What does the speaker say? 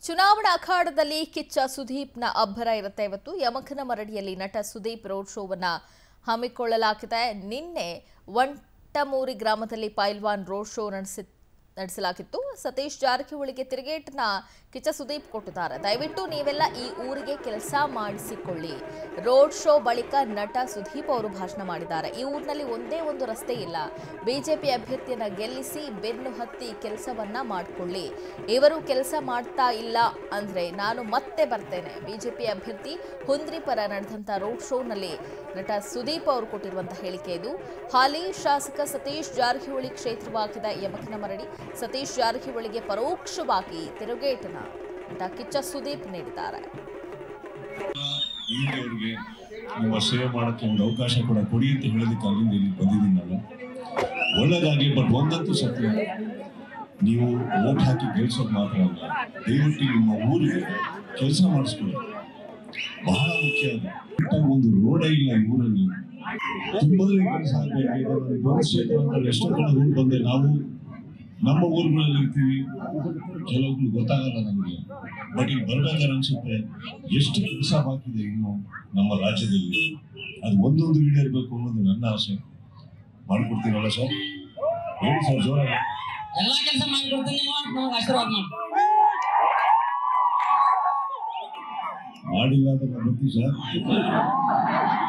ಚುನಾವಣಾ ಅಖಾಡದಲ್ಲಿ ಕಿಚ್ಚ ಸುದೀಪ್ನ ಅಬ್ಬರ ಇರುತ್ತೆ ಇವತ್ತು ಯಮಕನ ಮರಡಿಯಲ್ಲಿ ನಟ ಸುದೀಪ್ ರೋಡ್ ಶೋವನ್ನ ಹಮ್ಮಿಕೊಳ್ಳಲಾಗಿದೆ ನಿನ್ನೆ ವಂಟಮೂರಿ ಗ್ರಾಮದಲ್ಲಿ ಪೈಲ್ವಾನ್ ರೋಡ್ ಶೋ ನಡೆಸಿ ನಡೆಸಲಾಗಿತ್ತು ಸತೀಶ್ ಜಾರಕಿಹೊಳಿಗೆ ತಿರುಗೇಟನ್ನ ಕಿಚ್ಚ ಸುದೀಪ್ ಕೊಟ್ಟಿದ್ದಾರೆ ದಯವಿಟ್ಟು ನೀವೆಲ್ಲ ಈ ಊರಿಗೆ ಕೆಲಸ ಮಾಡಿಸಿಕೊಳ್ಳಿ ರೋಡ್ ಶೋ ಬಳಿಕ ನಟ ಸುದೀಪ್ ಅವರು ಭಾಷಣ ಮಾಡಿದ್ದಾರೆ ಈ ಊರಿನಲ್ಲಿ ಒಂದೇ ಒಂದು ರಸ್ತೆ ಇಲ್ಲ ಬಿಜೆಪಿ ಅಭ್ಯರ್ಥಿಯನ್ನ ಗೆಲ್ಲಿಸಿ ಬೆನ್ನು ಹತ್ತಿ ಕೆಲಸವನ್ನ ಮಾಡಿಕೊಳ್ಳಿ ಇವರು ಕೆಲಸ ಮಾಡ್ತಾ ಇಲ್ಲ ಅಂದ್ರೆ ನಾನು ಮತ್ತೆ ಬರ್ತೇನೆ ಬಿಜೆಪಿ ಅಭ್ಯರ್ಥಿ ಹುಂದ್ರಿ ಪರ ನಡೆದಂತ ರೋಡ್ ಶೋನಲ್ಲಿ ನಟ ಸುದೀಪ್ ಅವರು ಕೊಟ್ಟಿರುವಂತಹ ಹೇಳಿಕೆ ಇದು ಹಾಲಿ ಶಾಸಕ ಸತೀಶ್ ಜಾರಕಿಹೊಳಿ ಕ್ಷೇತ್ರವಾಗಿದೆ ಯಮಕನಮರಡಿ ಸತೀಶ್ ಜಾರಕಿಹೊಳಿಗೆ ಪರೋಕ್ಷವಾಗಿ ತಿರುಗೇಟನ ನಟ ಕಿಚ್ಚ ಸುದೀಪ್ ನೀಡಿದ್ದಾರೆ ಈಗಿನವ್ರಿಗೆ ನಿಮ್ಮ ಸೇವೆ ಮಾಡೋಕ್ಕೆ ಒಂದು ಅವಕಾಶ ಕೂಡ ಕೊಡಿ ಅಂತ ಹೇಳೋದಕ್ಕೆ ಅಲ್ಲಿಂದ ಇಲ್ಲಿ ಬಂದಿದ್ದೀನಲ್ಲ ಒಳ್ಳೇದಾಗಿ ಬಟ್ ಒಂದಂತೂ ಸತ್ಯ ನೀವು ಓಟ್ ಹಾಕಿ ಗೆಲ್ಸೋದು ಮಾತ್ರ ಅಲ್ಲ ದಯವಿಟ್ಟು ನಿಮ್ಮ ಊರಿಗೆ ಕೆಲಸ ಮಾಡಿಸ್ಕೊಳ್ಳಿ ಬಹಳ ಮುಖ್ಯ ಅದು ಒಟ್ಟಾಗಿ ಒಂದು ರೋಡೇ ಇಲ್ಲ ಈ ಊರಲ್ಲಿ ತುಂಬಾನೇ ಕೆಲಸ ಆಗಬೇಕಾಗಿದೆ ನನಗೆ ಒಂದು ಕ್ಷೇತ್ರ ಅಂತ ಎಷ್ಟೋ ಕಡೆ ಊರು ಬಂದೆ ನಾವು ನಮ್ಮ ಊರುಗಳಲ್ಲಿ ಇರ್ತೀವಿ ಕೆಲವೊಬ್ರು ಗೊತ್ತಾಗಲ್ಲ ನಮಗೆ ಬಟ್ ಈಗ ಬರ್ಬೇಕಾದ್ರೆ ಅನ್ಸುತ್ತೆ ಎಷ್ಟು ಕೆಲಸ ಬಾಕಿ ಇದೆ ಇನ್ನು ನಮ್ಮ ರಾಜ್ಯದಲ್ಲಿ ಅದು ಒಂದೊಂದು ಈಡೇರ್ಬೇಕು ಅನ್ನೋದು ನನ್ನ ಆಸೆ ಮಾಡ್ಕೊಡ್ತೀರಲ್ಲ ಸರ್ ಹೇಳಿ ಸರ್ ಜೋರಾಗಿ ಎಲ್ಲಾ ಕೆಲಸ ಮಾಡಿಕೊಡ್ತೀನಿ ನೀವು ಅಂತ ನಮ್ಗೆ ಆಶೀರ್ವಾದ ಮಾಡಿ ಮಾಡಿಲ್ಲ ಅಂತ ನಾನು ಬರ್ತೀವಿ ಸರ್